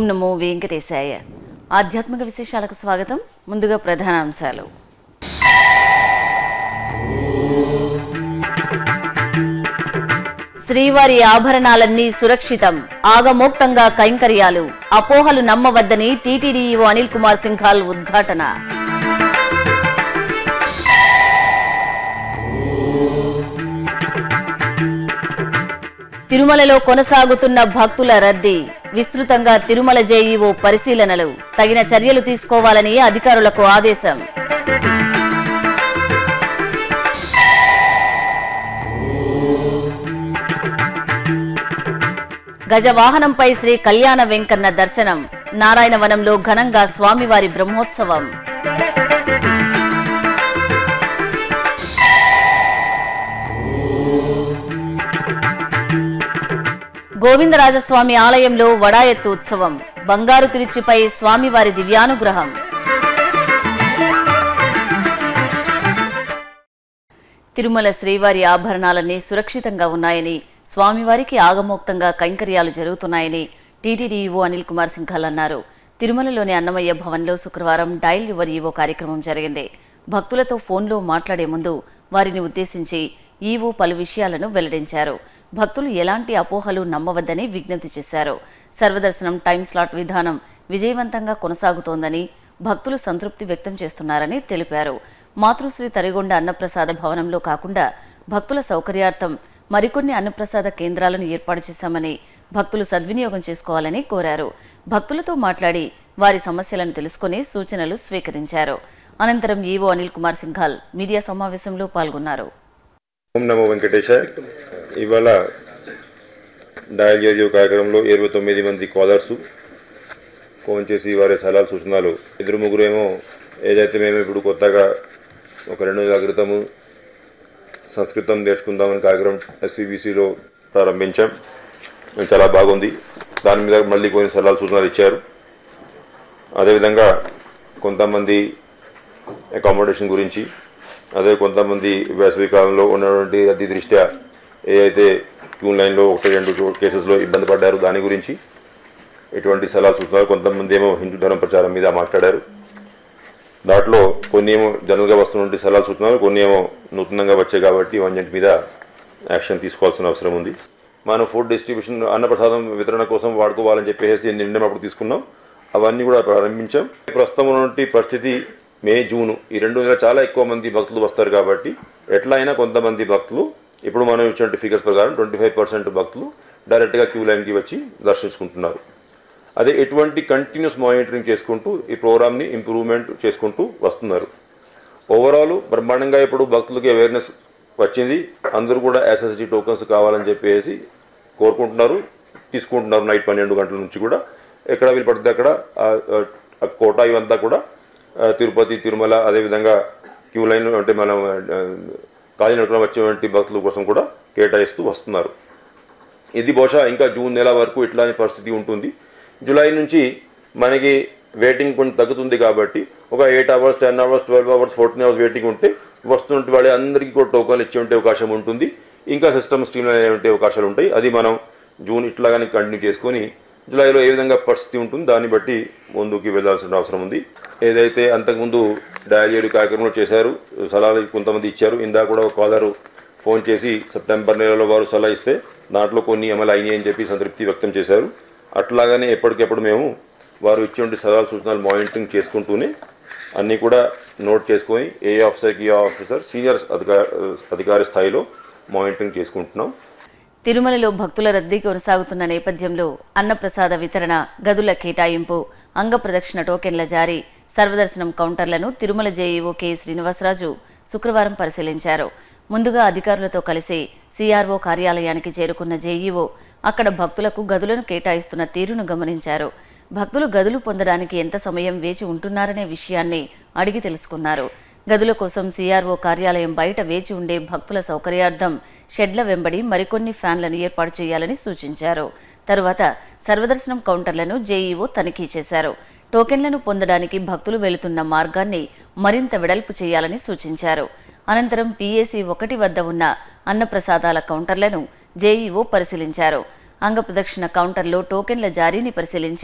ఓం నమో వెంకటేశాయ ఆధ్యాత్మిక విశేషాలకు స్వాగతం ముందుగా ప్రధాన అంశాలు శ్రీవారి ఆభరణాలన్నీ సురక్షితం ఆగమోక్తంగా కైంకర్యాలు అపోహలు నమ్మవద్దని టీటీడీఈఓ అనిల్ కుమార్ సింఘాల్ ఉద్ఘాటన తిరుమలలో కొనసాగుతున్న భక్తుల రద్దీ విస్తృతంగా తిరుమల జేఈఓ పరిశీలనలు తగిన చర్యలు తీసుకోవాలని అధికారులకు ఆదేశం గజవాహనంపై శ్రీ కళ్యాణ వెంకన్న దర్శనం నారాయణవనంలో ఘనంగా స్వామివారి బ్రహ్మోత్సవం గోవిందరాజస్వామి ఆలయంలో వడాయత్తు ఉత్సవం బంగారు తిరుచిపై స్వామివారి దివ్యానుగ్రహం తిరుమల శ్రీవారి ఆభరణాలన్నీ సురక్షితంగా ఉన్నాయని స్వామివారికి ఆగమోక్తంగా కైంకర్యాలు జరుగుతున్నాయని టీటీడీఈఓ అనిల్ కుమార్ సింఘాల్ అన్నారు తిరుమలలోని అన్నమయ్య భవన్లో శుక్రవారం డైల్ యువర్ ఈవో కార్యక్రమం జరిగింది భక్తులతో ఫోన్లో మాట్లాడే ముందు వారిని ఉద్దేశించి ఈవో పలు విషయాలను వెల్లడించారు భక్తులు ఎలాంటి అపోహలు నమ్మవద్దని విజ్ఞప్తి చేశారు సర్వదర్శనం టైం స్లాట్ విధానం విజయవంతంగా కొనసాగుతోందని భక్తులు సంతృప్తి వ్యక్తం చేస్తున్నారని తెలిపారు మాతృశ్రీ తరిగొండ అన్నప్రసాద భవనంలో కాకుండా భక్తుల సౌకర్యార్థం మరికొన్ని అన్నప్రసాద కేంద్రాలను ఏర్పాటు చేశామని భక్తులు సద్వినియోగం చేసుకోవాలని కోరారు భక్తులతో మాట్లాడి వారి సమస్యలను తెలుసుకుని సూచనలు స్వీకరించారు అనంతరం ఈవో అనిల్ కుమార్ సింఘాల్ మీడియా సమావేశంలో పాల్గొన్నారు ఓం నమో వెంకటేశ ఇవాళ డయల్ రేడియో కార్యక్రమంలో ఇరవై తొమ్మిది మంది కాలర్సు ఫోన్ చేసి వారి సలహాలు సూచనలు ఇద్దరు ముగ్గురు ఏమో ఏదైతే మేము ఇప్పుడు కొత్తగా ఒక రెండు నెలల క్రితము సంస్కృతం నేర్చుకుందామని కార్యక్రమం ఎస్సీబీసీలో ప్రారంభించాం అది చాలా బాగుంది దాని మీద మళ్ళీ కొన్ని సలహాలు సూచనలు ఇచ్చారు అదేవిధంగా కొంతమంది అకామిడేషన్ గురించి అదే కొంతమంది వేసవి కాలంలో ఉన్నటువంటి రద్దీ దృష్ట్యా ఏ అయితే క్యూ లైన్లో ఒకటి రెండు చో- కేసెస్లో ఇబ్బంది పడ్డారు దాని గురించి ఎటువంటి సలహాలు సూచనలు కొంతమంది ఏమో హిందూ ధర్మ ప్రచారం మీద మాట్లాడారు దాంట్లో కొన్ని ఏమో జనరల్గా వస్తున్నటువంటి సలహాలు సూచనలు కొన్ని ఏమో నూతనంగా వచ్చాయి కాబట్టి ఇవన్నింటి మీద యాక్షన్ తీసుకోవాల్సిన అవసరం ఉంది మనం ఫుడ్ డిస్ట్రిబ్యూషన్ అన్నప్రసాదం వితరణ కోసం వాడుకోవాలని చెప్పేసి నిర్ణయం అప్పుడు తీసుకున్నాం అవన్నీ కూడా ప్రారంభించాం ప్రస్తుతం ఉన్నటువంటి పరిస్థితి మే జూన్ ఈ రెండు నెలలు చాలా ఎక్కువ మంది భక్తులు వస్తారు కాబట్టి ఎట్లా అయినా కొంతమంది భక్తులు ఇప్పుడు మనం ఇచ్చినటువంటి ఫిగర్స్ ప్రకారం ట్వంటీ ఫైవ్ పర్సెంట్ భక్తులు డైరెక్ట్గా క్యూ లైన్కి వచ్చి దర్శించుకుంటున్నారు అదే ఎటువంటి కంటిన్యూస్ మానిటరింగ్ చేసుకుంటూ ఈ ప్రోగ్రామ్ని ఇంప్రూవ్మెంట్ చేసుకుంటూ వస్తున్నారు ఓవరాల్ బ్రహ్మాండంగా ఇప్పుడు భక్తులకి అవేర్నెస్ వచ్చింది అందరూ కూడా ఎస్ఎస్డి టోకన్స్ కావాలని చెప్పేసి కోరుకుంటున్నారు తీసుకుంటున్నారు నైట్ పన్నెండు గంటల నుంచి కూడా ఎక్కడ వీలు పడితే అక్కడ ఆ- ఆ- ఆ కోట ఇవంతా కూడా ఆ, తిరుపతి తిరుమల అదేవిధంగా క్యూ లైన్ అంటే మనం కాలినడకన వచ్చేటువంటి భక్తుల కోసం కూడా కేటాయిస్తూ వస్తున్నారు ఇది బహుశా ఇంకా జూన్ నెల వరకు ఇట్లాంటి పరిస్థితి ఉంటుంది జూలై నుంచి మనకి వెయిటింగ్ కొంచెం తగ్గుతుంది కాబట్టి ఒక eight hours ten hours twelve hours fourteen hours waiting ఉంటే వస్తున్నటువంటి వాళ్ళ అందరికీ కూడా టోకన్లు ఇచ్చే అవకాశం ఉంటుంది ఇంకా సిస్టమ్ స్ట్రీమ్ అయ్యే అవకాశాలు ఉంటాయి అది మనం జూన్ ఇట్లాగానే కంటిన్యూ చేసుకొని జూలైలో ఏ విధంగా పరిస్థితి ఉంటుంది దాన్ని బట్టి ముందుకు వెళ్ళాల్సిన అవసరం ఉంది ఏదైతే అంతకుముందు డయల్ కార్యక్రమంలో చేశారు సలహాలు కొంతమంది ఇచ్చారు ఇందాక కూడా ఒక కాలరు ఫోన్ చేసి సెప్టెంబర్ నెలలో వారు సలహా ఇస్తే దాంట్లో కొన్ని అమలు అయినాయి అని చెప్పి సంతృప్తి వ్యక్తం చేశారు అట్లాగనే ఎప్పటికెప్పుడు మేము వారు ఇచ్చేటువంటి సలహాలు సూచనలు మానిటరింగ్ చేసుకుంటూనే అన్నీ కూడా నోట్ చేసుకొని ఏ ఆఫీసర్కి ఏ ఆఫీసర్ సీనియర్ అధికార అధికారి స్థాయిలో మానిటరింగ్ చేసుకుంటున్నాం తిరుమలలో భక్తుల రద్దీ కొనసాగుతున్న నేపథ్యంలో అన్నప్రసాద వితరణ గదుల కేటాయింపు అంగప్రదక్షిణ టోకెన్ల జారీ సర్వదర్శనం కౌంటర్లను తిరుమల జేఈఓ కె శ్రీనివాసరాజు శుక్రవారం పరిశీలించారు ముందుగా అధికారులతో కలిసి సిఆర్ఓ కార్యాలయానికి చేరుకున్న జేఈఓ అక్కడ భక్తులకు గదులను కేటాయిస్తున్న తీరును గమనించారు భక్తులు గదులు పొందడానికి ఎంత సమయం వేచి ఉంటున్నారనే విషయాన్ని అడిగి తెలుసుకున్నారు గదుల కోసం సీఆర్ఓ కార్యాలయం బయట వేచి ఉండే భక్తుల సౌకర్యార్థం షెడ్ల వెంబడి మరికొన్ని ఫ్యాన్లను ఏర్పాటు చేయాలని సూచించారు తరువాత సర్వదర్శనం కౌంటర్లను జేఈఓ తనిఖీ చేశారు టోకెన్లను పొందడానికి భక్తులు వెళుతున్న మార్గాన్ని మరింత వెడల్పు చేయాలని సూచించారు అనంతరం పీఏసీ ఒకటి వద్ద ఉన్న అన్నప్రసాదాల కౌంటర్లను జేఈఓ పరిశీలించారు అంగప్రదక్షిణ కౌంటర్లో టోకెన్ల జారీని పరిశీలించి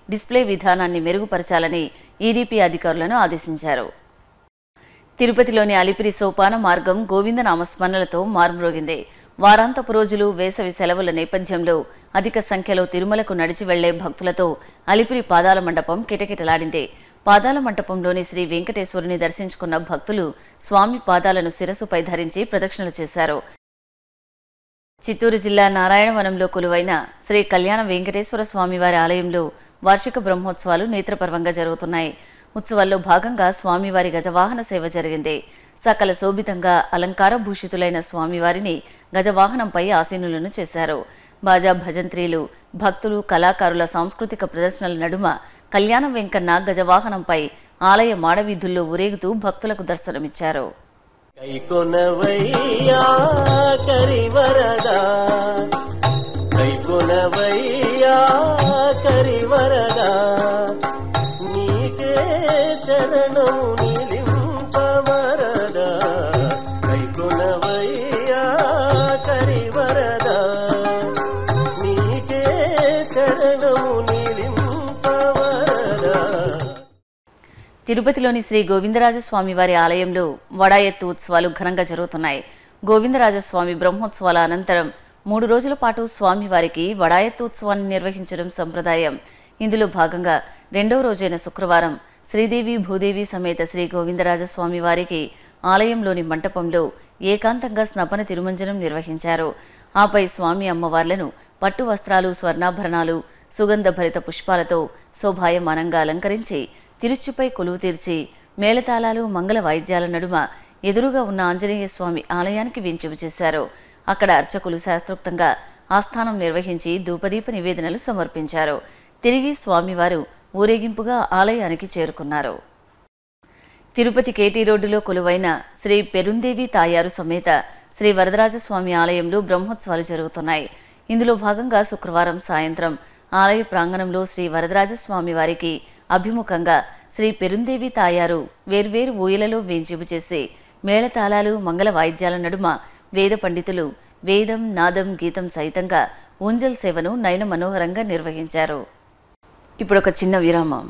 డిస్ప్లే విధానాన్ని మెరుగుపరచాలని ఈడీపీ అధికారులను ఆదేశించారు తిరుపతిలోని అలిపిరి సోపాన మార్గం గోవింద నామస్మరణలతో మారుమ్రోగింది వారాంతపు రోజులు వేసవి సెలవుల నేపథ్యంలో అధిక సంఖ్యలో తిరుమలకు నడిచి వెళ్లే భక్తులతో అలిపిరి పాదాల మండపం కిటకిటలాడింది పాదాల మంటపంలోని శ్రీ వెంకటేశ్వరుని దర్శించుకున్న భక్తులు స్వామి పాదాలను శిరస్సుపై ధరించి ప్రదక్షిణలు చేశారు చిత్తూరు జిల్లా నారాయణవనంలో కొలువైన శ్రీ కళ్యాణ వెంకటేశ్వర స్వామివారి ఆలయంలో వార్షిక బ్రహ్మోత్సవాలు నేత్రపర్వంగా జరుగుతున్నాయి ఉత్సవాల్లో భాగంగా స్వామివారి గజవాహన సేవ జరిగింది సకల శోభితంగా అలంకార భూషితులైన స్వామివారిని గజవాహనంపై ఆసీనులను చేశారు బాజా భజంత్రీలు భక్తులు కళాకారుల సాంస్కృతిక ప్రదర్శనల నడుమ కళ్యాణ వెంకన్న గజవాహనంపై ఆలయ మాడవీధుల్లో ఊరేగుతూ భక్తులకు దర్శనమిచ్చారు కైకొనవయ్యా కరివరదా కైకొనవయ్యా కరివరదా నీకే శరణం నిలింపవరదా కైకొనవయ్యా కరివరదా నీకే శరణం నిలింపవరదా తిరుపతిలోని శ్రీ గోవిందరాజస్వామి వారి ఆలయంలో వడాయత్తు ఉత్సవాలు ఘనంగా జరుగుతున్నాయి గోవిందరాజస్వామి బ్రహ్మోత్సవాల అనంతరం మూడు రోజుల పాటు స్వామివారికి వడాయత్తు ఉత్సవాన్ని నిర్వహించడం సంప్రదాయం ఇందులో భాగంగా రెండవ రోజైన శుక్రవారం శ్రీదేవి భూదేవి సమేత శ్రీ గోవిందరాజస్వామి వారికి ఆలయంలోని మంటపంలో ఏకాంతంగా స్నపన తిరుమంజనం నిర్వహించారు ఆపై స్వామి అమ్మవార్లను పట్టు వస్త్రాలు స్వర్ణాభరణాలు సుగంధ భరిత పుష్పాలతో శోభాయమానంగా అలంకరించి తిరుచుపై కొలువు తీర్చి మేళతాళాలు మంగళ వాయిద్యాల నడుమ ఎదురుగా ఉన్న ఆంజనేయ స్వామి ఆలయానికి వెంచువు చేశారు అక్కడ అర్చకులు శాస్త్రోక్తంగా ఆస్థానం నిర్వహించి ధూపదీప నివేదనలు సమర్పించారు తిరిగి స్వామివారు ఊరేగింపుగా ఆలయానికి చేరుకున్నారు తిరుపతి కేటీ రోడ్డులో కొలువైన శ్రీ పెరుందేవి తాయారు సమేత శ్రీ వరదరాజస్వామి ఆలయంలో బ్రహ్మోత్సవాలు జరుగుతున్నాయి ఇందులో భాగంగా శుక్రవారం సాయంత్రం ఆలయ ప్రాంగణంలో శ్రీ వరదరాజస్వామి వారికి అభిముఖంగా శ్రీ పెరుందేవి తాయారు వేర్వేరు ఊయలలో వేంచిపు చేసి మేళతాళాలు మంగళ వాయిద్యాల నడుమ వేద పండితులు వేదం నాదం గీతం సహితంగా ఊంజల్ సేవను నయన మనోహరంగా నిర్వహించారు ఇప్పుడు ఒక చిన్న విరామం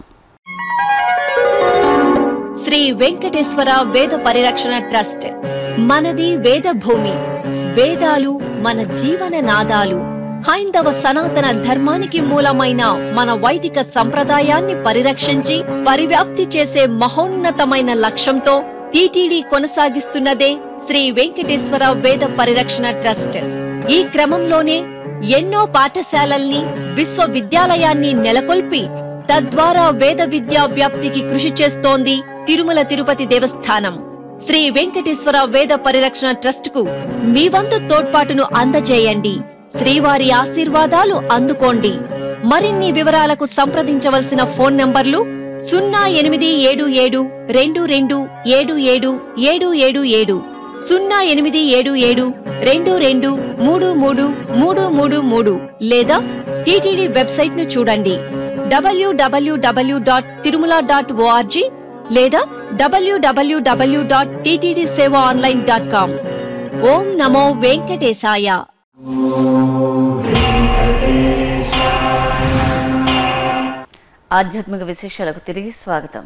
శ్రీ వెంకటేశ్వర వేద పరిరక్షణ ట్రస్ట్ మనది వేద భూమి వేదాలు మన జీవన నాదాలు హైందవ సనాతన ధర్మానికి మూలమైన మన వైదిక సంప్రదాయాన్ని పరిరక్షించి పరివ్యాప్తి చేసే మహోన్నతమైన లక్ష్యంతో టీటీడీ కొనసాగిస్తున్నదే శ్రీ వెంకటేశ్వర వేద పరిరక్షణ ట్రస్ట్ ఈ క్రమంలోనే ఎన్నో పాఠశాలల్ని విశ్వవిద్యాలయాన్ని నెలకొల్పి తద్వారా వేద విద్యా వ్యాప్తికి కృషి చేస్తోంది తిరుమల తిరుపతి దేవస్థానం శ్రీ వెంకటేశ్వర వేద పరిరక్షణ ట్రస్ట్ కు మీ వంతు తోడ్పాటును అందజేయండి శ్రీవారి ఆశీర్వాదాలు అందుకోండి మరిన్ని వివరాలకు సంప్రదించవలసిన ఫోన్ నంబర్లు సున్నా ఎనిమిది ఏడు ఏడు రెండు రెండు ఏడు ఏడు ఏడు ఏడు ఏడు సున్నా ఎనిమిది ఏడు ఏడు రెండు రెండు మూడు మూడు మూడు మూడు మూడు లేదా టీటీడీ వెబ్సైట్ ను చూడండి డబ్ల్యూడబ్ల్యూడబ్ల్యూ డాట్ తిరుమల డాట్ ఓఆర్జీ లేదా డబ్ల్యూడబ్ల్యూడబ్ల్యూ dot TTD Seva online dot com ఓం నమో వెంకటేశాయ ఆధ్యాత్మిక విశేషాలకు తిరిగి స్వాగతం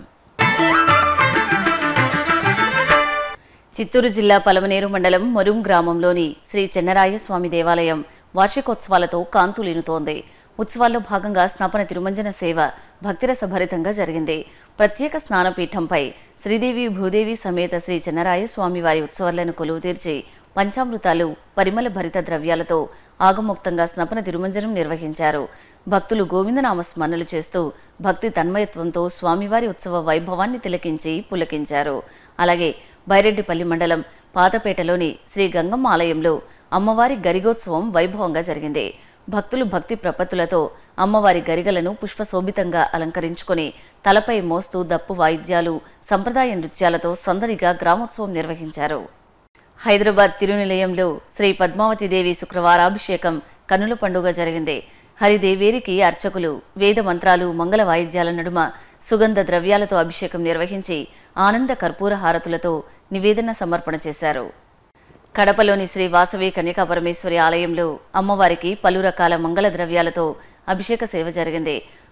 చిత్తూరు జిల్లా పలమనేరు మండలం మొరుం గ్రామంలోని శ్రీ చెన్నరాయ స్వామి దేవాలయం వార్షికోత్సవాలతో కాంతులీనుతోంది ఉత్సవాల్లో భాగంగా స్నాపన తిరుమంజన సేవ భక్తిరస భరితంగా జరిగింది ప్రత్యేక స్నానపీఠంపై శ్రీదేవి భూదేవి సమేత శ్రీ చెన్నరాయ స్వామివారి ఉత్సవాలను కొలువు తీర్చి పంచామృతాలు పరిమళ భరిత ద్రవ్యాలతో ఆగమోక్తంగా స్నపన తిరుమంజనం నిర్వహించారు భక్తులు గోవిందనామ స్మరణలు చేస్తూ భక్తి తన్మయత్వంతో స్వామివారి ఉత్సవ వైభవాన్ని తిలకించి పులకించారు అలాగే బైరెడ్డిపల్లి మండలం పాతపేటలోని శ్రీ గంగమ్మ ఆలయంలో అమ్మవారి గరిగోత్సవం వైభవంగా జరిగింది భక్తులు భక్తి ప్రపత్తులతో అమ్మవారి గరిగలను పుష్పశోభితంగా అలంకరించుకొని తలపై మోస్తూ దప్పు వాయిద్యాలు సంప్రదాయ నృత్యాలతో సందడిగా గ్రామోత్సవం నిర్వహించారు హైదరాబాద్ తిరునిలయంలో శ్రీ పద్మావతిదేవి శుక్రవారాభిషేకం కన్నుల పండుగ జరిగింది హరిదేవేరికి అర్చకులు వేద మంత్రాలు మంగళ వాయిద్యాల నడుమ సుగంధ ద్రవ్యాలతో అభిషేకం నిర్వహించి ఆనంద కర్పూర హారతులతో నివేదన సమర్పణ చేశారు కడపలోని శ్రీ వాసవి కన్యకా పరమేశ్వరి ఆలయంలో అమ్మవారికి పలు రకాల మంగళ ద్రవ్యాలతో అభిషేక సేవ జరిగింది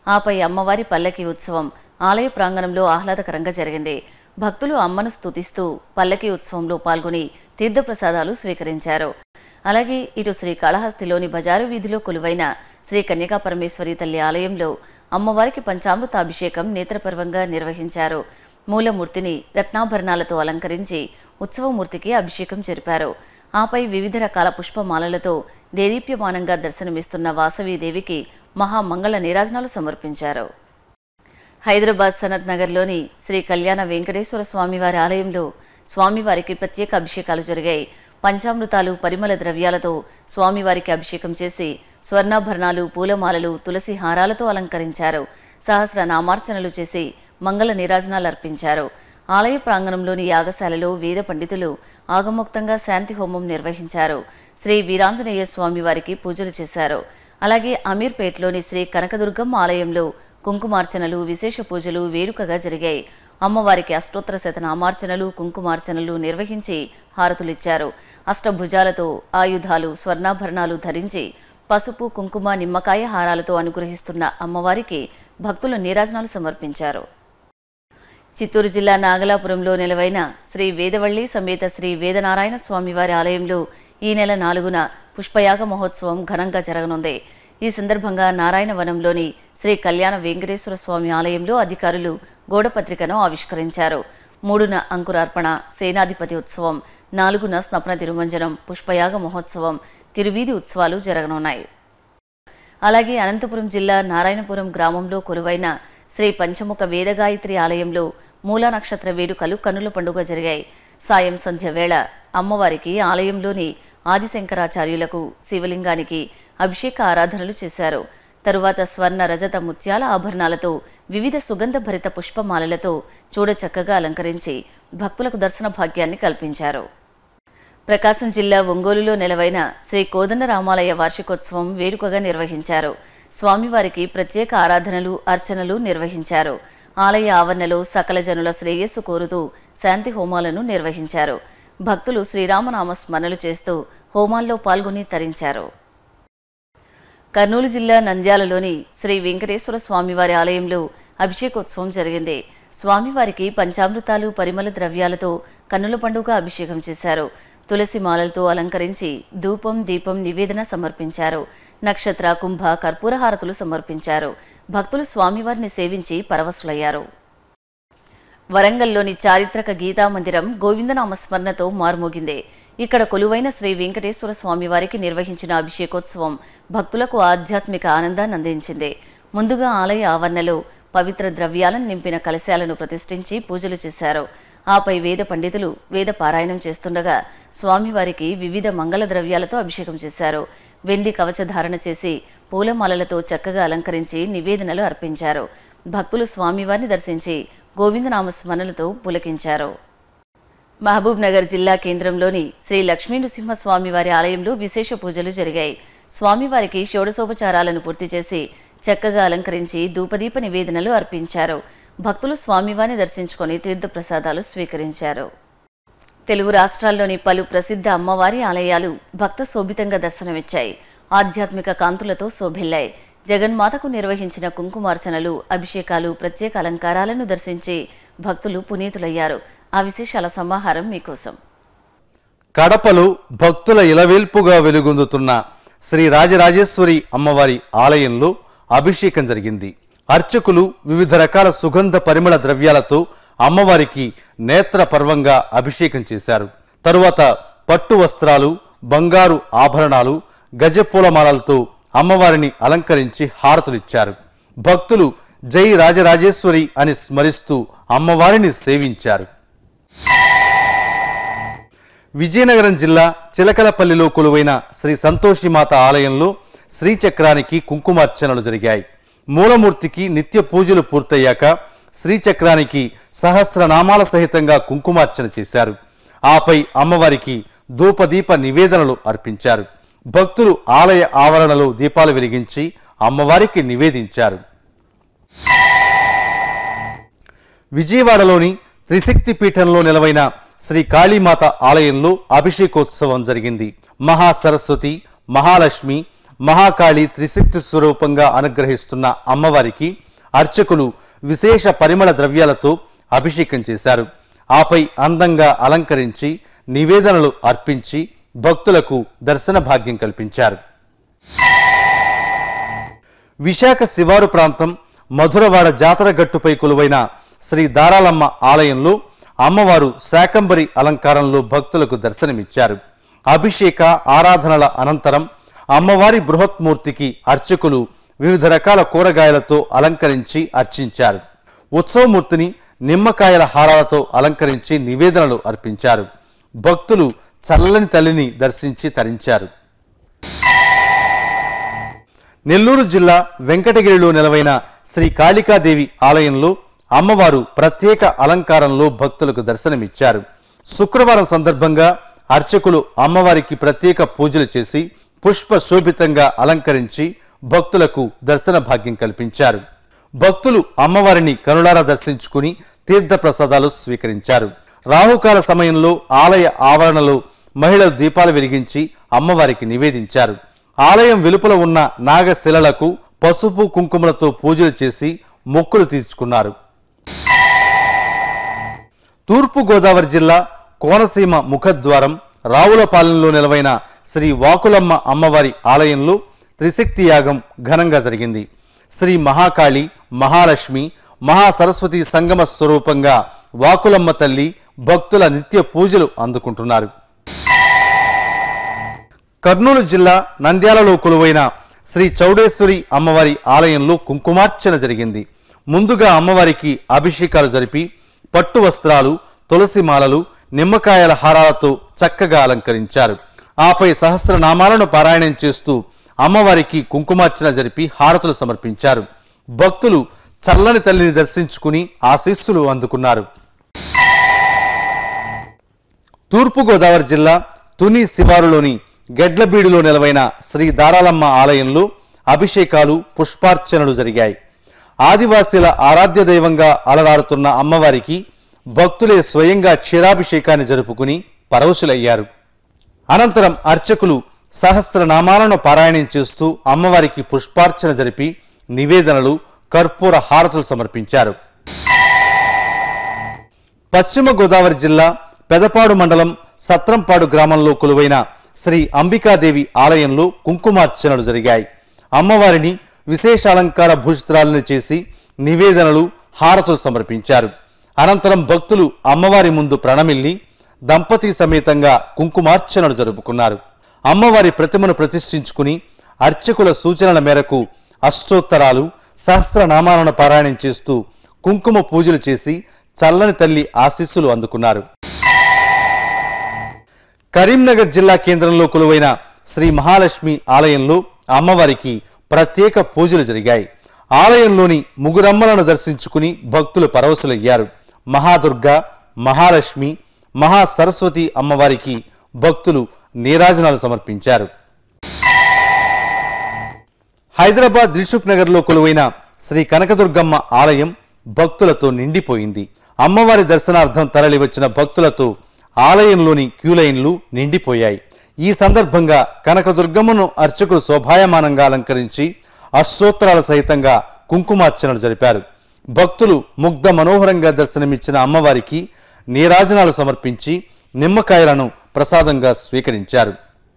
ఆపై అమ్మవారి పల్లకి ఉత్సవం ఆలయ ప్రాంగణంలో ఆహ్లాదకరంగా జరిగింది భక్తులు అమ్మను స్తుతిస్తూ పల్లకి ఉత్సవంలో పాల్గొని తీర్థప్రసాదాలు స్వీకరించారు అలాగే ఇటు శ్రీ కాళహస్తిలోని బజారు వీధిలో కొలువైన శ్రీ కన్యకా పరమేశ్వరి తల్లి ఆలయంలో అమ్మవారికి పంచామృతాభిషేకం నేత్రపర్వంగా నిర్వహించారు మూలమూర్తిని రత్నాభరణాలతో అలంకరించి ఉత్సవమూర్తికి అభిషేకం జరిపారు ఆపై వివిధ రకాల పుష్పమాలలతో దేదీప్యమానంగా దర్శనమిస్తున్న వాసవీదేవికి మహామంగళ నీరాజనాలు సమర్పించారు హైదరాబాద్ సనత్ నగర్లోని శ్రీ కళ్యాణ వెంకటేశ్వర స్వామివారి ఆలయంలో స్వామివారికి ప్రత్యేక అభిషేకాలు జరిగాయి పంచామృతాలు పరిమళ ద్రవ్యాలతో స్వామివారికి అభిషేకం చేసి స్వర్ణాభరణాలు పూలమాలలు తులసి హారాలతో అలంకరించారు సహస్ర నామార్చనలు చేసి మంగళ నీరాజనాలు అర్పించారు ఆలయ ప్రాంగణంలోని యాగశాలలో వేద పండితులు ఆగమోక్తంగా శాంతి హోమం నిర్వహించారు శ్రీ వీరాంజనేయ స్వామి వారికి పూజలు చేశారు అలాగే అమీర్పేట్లోని శ్రీ కనకదుర్గమ్మ ఆలయంలో కుంకుమార్చనలు విశేష పూజలు వేడుకగా జరిగాయి అమ్మవారికి అష్టోత్తర శతనామార్చనలు కుంకుమార్చనలు నిర్వహించి హారతులిచ్చారు అష్టభుజాలతో ఆయుధాలు స్వర్ణాభరణాలు ధరించి పసుపు కుంకుమ నిమ్మకాయ హారాలతో అనుగ్రహిస్తున్న అమ్మవారికి భక్తులు నీరాజనాలు సమర్పించారు చిత్తూరు జిల్లా నాగలాపురంలో నెలవైన శ్రీ వేదవల్లి సమేత శ్రీ వేదనారాయణ స్వామివారి ఆలయంలో ఈ నెల నాలుగున పుష్పయాగ మహోత్సవం ఘనంగా జరగనుంది ఈ సందర్భంగా నారాయణవనంలోని శ్రీ కళ్యాణ వెంకటేశ్వర స్వామి ఆలయంలో అధికారులు గోడపత్రికను ఆవిష్కరించారు మూడున అంకురార్పణ సేనాధిపతి ఉత్సవం నాలుగున స్నపన తిరుమంజనం పుష్పయాగ మహోత్సవం తిరువీధి ఉత్సవాలు జరగనున్నాయి అలాగే అనంతపురం జిల్లా నారాయణపురం గ్రామంలో కొలువైన శ్రీ పంచముఖ వేదగాయత్రి ఆలయంలో మూలా నక్షత్ర వేడుకలు కన్నుల పండుగ జరిగాయి సాయం సంధ్య వేళ అమ్మవారికి ఆలయంలోని ఆదిశంకరాచార్యులకు శివలింగానికి అభిషేక ఆరాధనలు చేశారు తరువాత స్వర్ణ రజత ముత్యాల ఆభరణాలతో వివిధ సుగంధ భరిత పుష్పమాలలతో చూడచక్కగా అలంకరించి భక్తులకు దర్శన భాగ్యాన్ని కల్పించారు ప్రకాశం జిల్లా ఒంగోలులో నెలవైన శ్రీ కోదండ రామాలయ వార్షికోత్సవం వేడుకగా నిర్వహించారు స్వామివారికి ప్రత్యేక ఆరాధనలు అర్చనలు నిర్వహించారు ఆలయ ఆవరణలో సకల జనుల శ్రేయస్సు కోరుతూ శాంతి హోమాలను నిర్వహించారు భక్తులు శ్రీరామనామ స్మరణలు చేస్తూ హోమాల్లో పాల్గొని తరించారు కర్నూలు జిల్లా నంద్యాలలోని శ్రీ వెంకటేశ్వర స్వామివారి ఆలయంలో అభిషేకోత్సవం జరిగింది స్వామివారికి పంచామృతాలు పరిమళ ద్రవ్యాలతో కన్నుల పండుగ అభిషేకం చేశారు తులసి మాలలతో అలంకరించి ధూపం దీపం నివేదన సమర్పించారు నక్షత్ర కుంభ కర్పూర హారతులు సమర్పించారు భక్తులు స్వామివారిని సేవించి పరవశులయ్యారు వరంగల్లోని చారిత్రక గీతా మందిరం గోవిందనామస్మరణతో మారుమోగింది ఇక్కడ కొలువైన శ్రీ వెంకటేశ్వర స్వామివారికి నిర్వహించిన అభిషేకోత్సవం భక్తులకు ఆధ్యాత్మిక ఆనందాన్ని అందించింది ముందుగా ఆలయ ఆవరణలో పవిత్ర ద్రవ్యాలను నింపిన కలశాలను ప్రతిష్ఠించి పూజలు చేశారు ఆపై వేద పండితులు వేద పారాయణం చేస్తుండగా స్వామివారికి వివిధ మంగళ ద్రవ్యాలతో అభిషేకం చేశారు వెండి కవచధారణ చేసి పూలమాలలతో చక్కగా అలంకరించి నివేదనలు అర్పించారు భక్తులు స్వామివారిని దర్శించి గోవిందనామ స్మరణలతో పులకించారు మహబూబ్ నగర్ జిల్లా కేంద్రంలోని శ్రీ లక్ష్మీ నృసింహస్వామి వారి ఆలయంలో విశేష పూజలు జరిగాయి స్వామివారికి షోడశోపచారాలను పూర్తి చేసి చక్కగా అలంకరించి ధూపదీప నివేదనలు అర్పించారు భక్తులు స్వామివారిని దర్శించుకొని తీర్థప్రసాదాలు స్వీకరించారు తెలుగు రాష్ట్రాల్లోని పలు ప్రసిద్ధ అమ్మవారి ఆలయాలు భక్త శోభితంగా దర్శనమిచ్చాయి ఆధ్యాత్మిక కాంతులతో శోభిల్లాయి జగన్మాతకు నిర్వహించిన కుంకుమార్చనలు అభిషేకాలు ప్రత్యేక అలంకారాలను దర్శించి భక్తులు పునీతులయ్యారు ఆ విశేషాల సమాహారం మీకోసం కడపలో భక్తుల ఇలవేల్పుగా వెలుగొందుతున్న శ్రీ రాజరాజేశ్వరి అమ్మవారి ఆలయంలో అభిషేకం జరిగింది అర్చకులు వివిధ రకాల సుగంధ పరిమళ ద్రవ్యాలతో అమ్మవారికి నేత్ర పర్వంగా అభిషేకం చేశారు తరువాత పట్టు వస్త్రాలు బంగారు ఆభరణాలు గజపూలమాలలతో అమ్మవారిని అలంకరించి హారతులిచ్చారు భక్తులు జై రాజరాజేశ్వరి అని స్మరిస్తూ అమ్మవారిని సేవించారు విజయనగరం జిల్లా చిలకలపల్లిలో కొలువైన శ్రీ సంతోషిమాత ఆలయంలో శ్రీచక్రానికి కుంకుమార్చనలు జరిగాయి మూలమూర్తికి నిత్య పూజలు పూర్తయ్యాక శ్రీచక్రానికి సహస్రనామాల సహితంగా కుంకుమార్చన చేశారు ఆపై అమ్మవారికి ధూపదీప నివేదనలు అర్పించారు భక్తులు ఆలయ ఆవరణలో దీపాలు వెలిగించి అమ్మవారికి నివేదించారు విజయవాడలోని త్రిశక్తి పీఠంలో నిలవైన శ్రీ కాళీమాత ఆలయంలో అభిషేకోత్సవం జరిగింది మహాసరస్వతి మహాలక్ష్మి మహాకాళి త్రిశక్తి స్వరూపంగా అనుగ్రహిస్తున్న అమ్మవారికి అర్చకులు విశేష పరిమళ ద్రవ్యాలతో అభిషేకం చేశారు ఆపై అందంగా అలంకరించి నివేదనలు అర్పించి భక్తులకు దర్శన భాగ్యం కల్పించారు విశాఖ శివారు ప్రాంతం మధురవాడ జాతర గట్టుపై కొలువైన శ్రీ దారాలమ్మ ఆలయంలో అమ్మవారు శాకంబరి అలంకారంలో భక్తులకు దర్శనమిచ్చారు అభిషేక ఆరాధనల అనంతరం అమ్మవారి బృహత్మూర్తికి అర్చకులు వివిధ రకాల కూరగాయలతో అలంకరించి అర్చించారు ఉత్సవమూర్తిని నిమ్మకాయల హారాలతో అలంకరించి నివేదనలు అర్పించారు భక్తులు చల్లని తల్లిని దర్శించి తరించారు నెల్లూరు జిల్లా వెంకటగిరిలో నెలవైన శ్రీ కాళికాదేవి ఆలయంలో అమ్మవారు ప్రత్యేక అలంకారంలో భక్తులకు దర్శనమిచ్చారు శుక్రవారం సందర్భంగా అర్చకులు అమ్మవారికి ప్రత్యేక పూజలు చేసి పుష్ప శోభితంగా అలంకరించి భక్తులకు దర్శన భాగ్యం కల్పించారు భక్తులు అమ్మవారిని కనులారా దర్శించుకుని తీర్థ ప్రసాదాలు స్వీకరించారు రాహుకాల సమయంలో ఆలయ ఆవరణలో మహిళలు దీపాలు వెలిగించి అమ్మవారికి నివేదించారు ఆలయం వెలుపల ఉన్న నాగశిలలకు పసుపు కుంకుమలతో పూజలు చేసి మొక్కులు తీర్చుకున్నారు తూర్పు గోదావరి జిల్లా కోనసీమ ముఖద్వారం రావులపాలెంలో నిలవైన శ్రీ వాకులమ్మ అమ్మవారి ఆలయంలో త్రిశక్తి యాగం ఘనంగా జరిగింది శ్రీ మహాకాళి మహాలక్ష్మి మహాసరస్వతి సంగమ స్వరూపంగా వాకులమ్మ తల్లి భక్తుల నిత్య పూజలు అందుకుంటున్నారు కర్నూలు జిల్లా నంద్యాలలో కొలువైన శ్రీ చౌడేశ్వరి అమ్మవారి ఆలయంలో కుంకుమార్చన జరిగింది ముందుగా అమ్మవారికి అభిషేకాలు జరిపి పట్టు వస్త్రాలు తులసి మాలలు నిమ్మకాయల హారాలతో చక్కగా అలంకరించారు ఆపై సహస్రనామాలను పారాయణం చేస్తూ అమ్మవారికి కుంకుమార్చన జరిపి హారతులు సమర్పించారు భక్తులు చల్లని తల్లిని దర్శించుకుని ఆశీస్సులు అందుకున్నారు తూర్పుగోదావరి జిల్లా తుని శివారులోని గెడ్లబీడులో నెలవైన శ్రీ దారాలమ్మ ఆలయంలో అభిషేకాలు పుష్పార్చనలు జరిగాయి ఆదివాసీల ఆరాధ్య దైవంగా అలరారుతున్న అమ్మవారికి భక్తులే స్వయంగా క్షీరాభిషేకాన్ని జరుపుకుని పరవశులయ్యారు అనంతరం అర్చకులు సహస్రనామాలను పారాయణం చేస్తూ అమ్మవారికి పుష్పార్చన జరిపి నివేదనలు కర్పూర హారతులు సమర్పించారు పశ్చిమ గోదావరి జిల్లా పెదపాడు మండలం సత్రంపాడు గ్రామంలో కొలువైన శ్రీ అంబికాదేవి ఆలయంలో కుంకుమార్చనలు జరిగాయి అమ్మవారిని విశేష అలంకార భూషితురాలను చేసి నివేదనలు హారతులు సమర్పించారు అనంతరం భక్తులు అమ్మవారి ముందు ప్రణమిల్లి దంపతి సమేతంగా కుంకుమార్చనలు జరుపుకున్నారు అమ్మవారి ప్రతిమను ప్రతిష్ఠించుకుని అర్చకుల సూచనల మేరకు అష్టోత్తరాలు సహస్రనామాలను పారాయణం చేస్తూ కుంకుమ పూజలు చేసి చల్లని తల్లి ఆశీస్సులు అందుకున్నారు కరీంనగర్ జిల్లా కేంద్రంలో కొలువైన శ్రీ మహాలక్ష్మి ఆలయంలో అమ్మవారికి ప్రత్యేక పూజలు జరిగాయి ఆలయంలోని ముగురమ్మలను దర్శించుకుని భక్తులు పరవశులయ్యారు మహాదుర్గ మహాలక్ష్మి మహాసరస్వతి అమ్మవారికి భక్తులు నీరాజనాలు సమర్పించారు హైదరాబాద్ దిల్సుఖ్ నగర్లో కొలువైన శ్రీ కనకదుర్గమ్మ ఆలయం భక్తులతో నిండిపోయింది అమ్మవారి దర్శనార్థం తరలివచ్చిన భక్తులతో ఆలయంలోని క్యూలైన్లు నిండిపోయాయి ఈ సందర్భంగా కనకదుర్గమ్మను అర్చకులు శోభాయమానంగా అలంకరించి అష్టోత్తరాల సహితంగా కుంకుమార్చనలు జరిపారు భక్తులు ముగ్ధ మనోహరంగా దర్శనమిచ్చిన అమ్మవారికి నీరాజనాలు సమర్పించి నిమ్మకాయలను ప్రసాదంగా స్వీకరించారు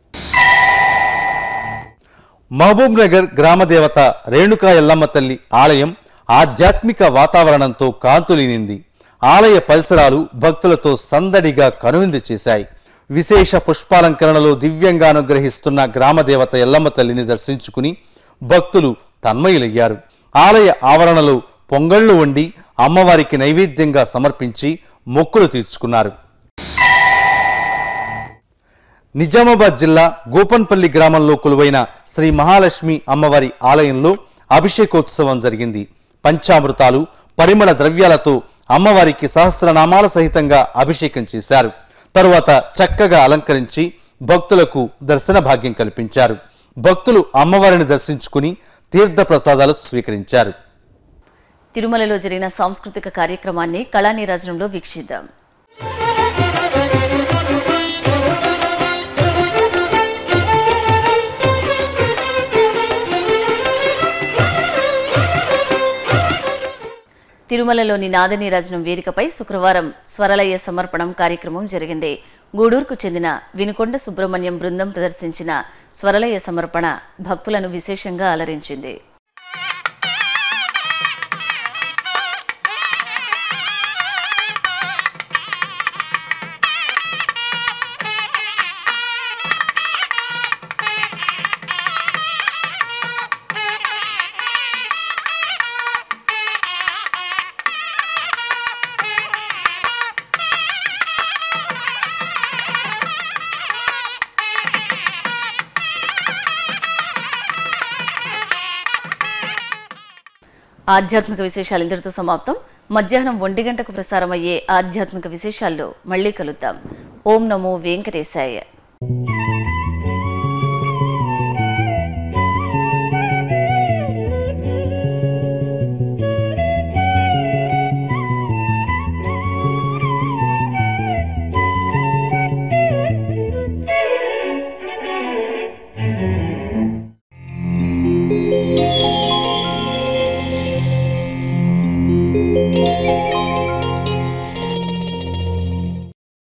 మహబూబ్ నగర్ గ్రామదేవత రేణుకా ఎల్లమ్మ తల్లి ఆలయం ఆధ్యాత్మిక వాతావరణంతో కాంతులీనింది ఆలయ పరిసరాలు భక్తులతో సందడిగా కనువిందు చేశాయి విశేష పుష్పాలంకరణలో దివ్యంగా అనుగ్రహిస్తున్న గ్రామదేవత ఎల్లమ్మ తల్లిని దర్శించుకుని భక్తులు తన్మయులయ్యారు ఆలయ ఆవరణలో పొంగళ్లు వండి అమ్మవారికి నైవేద్యంగా సమర్పించి మొక్కులు తీర్చుకున్నారు నిజామాబాద్ జిల్లా గోపన్పల్లి గ్రామంలో కొలువైన శ్రీ మహాలక్ష్మి అమ్మవారి ఆలయంలో అభిషేకోత్సవం జరిగింది పంచామృతాలు పరిమళ ద్రవ్యాలతో అమ్మవారికి సహస్రనామాల సహితంగా అభిషేకం చేశారు తరువాత చక్కగా అలంకరించి భక్తులకు దర్శన భాగ్యం కల్పించారు భక్తులు అమ్మవారిని దర్శించుకుని తీర్థ ప్రసాదాలు స్వీకరించారు తిరుమలలో జరిగిన సాంస్కృతిక కార్యక్రమాన్ని కళానీరాజనంలో వీక్షిద్దాం తిరుమలలోని నాదనీరాజనం వేదికపై శుక్రవారం స్వరలయ సమర్పణం కార్యక్రమం జరిగింది గూడూరుకు చెందిన వినుకొండ సుబ్రహ్మణ్యం బృందం ప్రదర్శించిన స్వరలయ సమర్పణ భక్తులను విశేషంగా అలరించింది ఆధ్యాత్మిక విశేషాలు ఇంతటితో సమాప్తం మధ్యాహ్నం ఒంటి గంటకు ప్రసారమయ్యే ఆధ్యాత్మిక విశేషాల్లో మళ్ళీ కలుద్దాం ఓం నమో వెంకటేశాయ